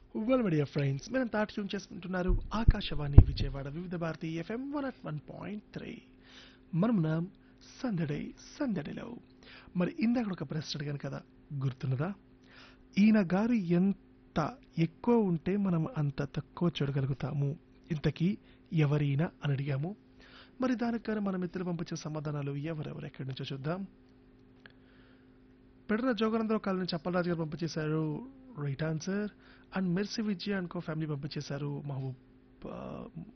well media friends మనం తాటి tune చేసుకుంటున్నారు Akashvani Vijayawada Vividh Bharati FM one at one point three మనమున్నాం సందడి సందడిలో మరి ఇందాక ఒక ప్రశ్న అడిగాను కదా గుర్తున్నదా ఈయన గారు ఎంత ఎక్కువ ఉంటే మనం అంత తక్కువ చూడగలుగుతాము ఇంతకీ ఎవరైనా అని అడిగాము మరి దానికి గాను మన మిత్రులు పంపించిన సమాధానాలు ఎవరెవరు ఎక్కడి నుంచో చూద్దాం పెడర జోగనందరావు కాలనీ చప్పలరాజు గారు పంపించేశారు right answer and Mercy Vijay అనుకో ఫ్యామిలీ పంపించేశారు మహబూబ్ ఆ,